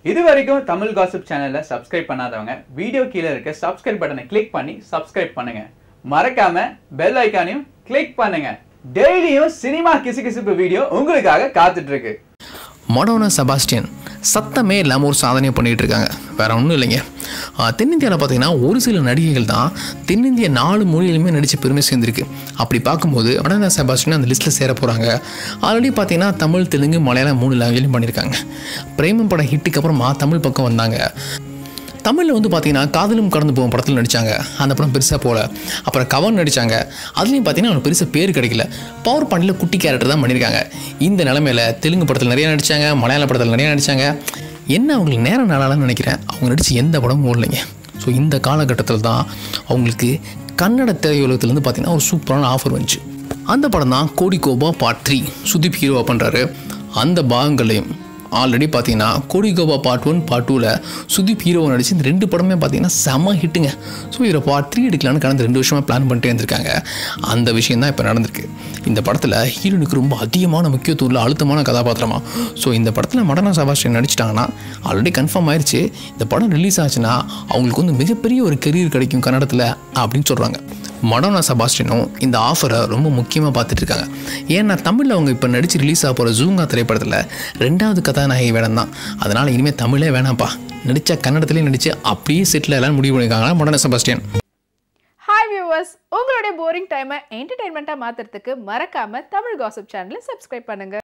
இது வரைக்கும் தமிழ் காசிப் சேனலை சப்ஸ்கிரைப் பண்ணாதவங்க வீடியோ கீழே இருக்க சப்ஸ்கிரைப் பட்டனை கிளிக் பண்ணி சப்ஸ்கிரைப் பண்ணுங்க மறக்காம பெல் ஐக்கானையும் கிளிக் பண்ணுங்க டெய்லியும் சினிமா கிசுகிசுப்பு வீடியோ உங்களுக்காக காத்துட்டு இருக்கு மடோனா செபாஸ்டியன் சத்தமே இல்லாமல் ஒரு சாதனையை பண்ணிகிட்டு இருக்காங்க வேற ஒன்றும் இல்லைங்க ஆஹ் தென்னிந்தியாவில் பார்த்தீங்கன்னா ஒரு சில நடிகைகள் தான் தென்னிந்திய நாலு மொழியிலுமே நடித்து பெருமை சேர்ந்திருக்கு அப்படி பார்க்கும்போது மடோனா செபாஸ்டியன் அந்த லிஸ்ட்டில் சேர போகிறாங்க ஆல்ரெடி பார்த்தீங்கன்னா தமிழ் தெலுங்கு மலையாளம் மூணு லாங்குவேஜ்லையும் பண்ணியிருக்காங்க பிரேமம் படம் ஹிட்டுக்கு அப்புறமா தமிழ் பக்கம் வந்தாங்க தமிழில் வந்து பார்த்தீங்கன்னா காதலும் கடந்து போகும் படத்தில் நடித்தாங்க அந்த படம் பெருசாக போகல அப்புறம் கவன் நடித்தாங்க அதுலேயும் பார்த்தீங்கன்னா அவங்களுக்கு பெருசாக பேர் கிடைக்கல பவர் பாண்டியில் குட்டி கேரக்டர் தான் பண்ணியிருக்காங்க இந்த நிலமையில தெலுங்கு படத்தில் நிறைய நடித்தாங்க மலையாள படத்தில் நிறைய நடித்தாங்க என்ன அவங்களுக்கு நேரம் நாளான்னு நினைக்கிறேன் அவங்க நடித்து எந்த படமும் ஓடலைங்க ஸோ இந்த காலகட்டத்தில் தான் அவங்களுக்கு கன்னட திரையுலகத்துலேருந்து பார்த்தீங்கன்னா ஒரு சூப்பரான ஆஃபர் வந்துச்சு அந்த படம் தான் கோடி கோபா பார்ட் த்ரீ சுதீப் ஹீரோவாக பண்ணுறாரு அந்த பாகங்களையும் ஆல்ரெடி பார்த்தீங்கன்னா கோடி கோபா பார்ட் ஒன் பார்ட் டூவில் சுதீப் ஹீரோ நடிச்சு இந்த ரெண்டு படமே பார்த்தீங்கன்னா செம ஹிட்டுங்க ஸோ இதில் பார்ட் த்ரீ எடுக்கலான்னு கடந்த ரெண்டு வருஷமாக பிளான் பண்ணிட்டே இருந்திருக்காங்க அந்த விஷயம் தான் இப்போ நடந்திருக்கு இந்த படத்தில் ஹீரோனுக்கு ரொம்ப அதிகமான முக்கியத்துவம் அழுத்தமான கதாபாத்திரமா ஸோ இந்த படத்தில் மடனா சபாஸ்டியன் நடிச்சிட்டாங்கன்னா ஆல்ரெடி கன்ஃபார்ம் ஆயிடுச்சு இந்த படம் ரிலீஸ் ஆச்சுன்னா அவங்களுக்கு வந்து மிகப்பெரிய ஒரு கெரியர் கிடைக்கும் கன்னடத்தில் அப்படின்னு சொல்கிறாங்க மடோனா செபாஸ்டினும் இந்த ஆஃபரை ரொம்ப முக்கியமாக பார்த்துட்டு இருக்காங்க ஏன்னா தமிழில் அவங்க இப்போ நடித்து ரிலீஸ் ஆக போகிற ஜூங்கா திரைப்படத்தில் ரெண்டாவது கதாநாயகி வேடம் தான் அதனால் இனிமேல் தமிழே வேணாம்ப்பா நடித்தா கன்னடத்துலேயே நடித்து அப்படியே செட்டில் எல்லாம் முடிவு பண்ணியிருக்காங்களா மடோனா செபாஸ்டியன் ஹாய் வியூவர்ஸ் உங்களுடைய போரிங் டைமை என்டர்டைன்மெண்ட்டாக மாற்றுறதுக்கு மறக்காமல் தமிழ் காசிப் சேனலை சப்ஸ்கிரைப் பண்ணுங்கள்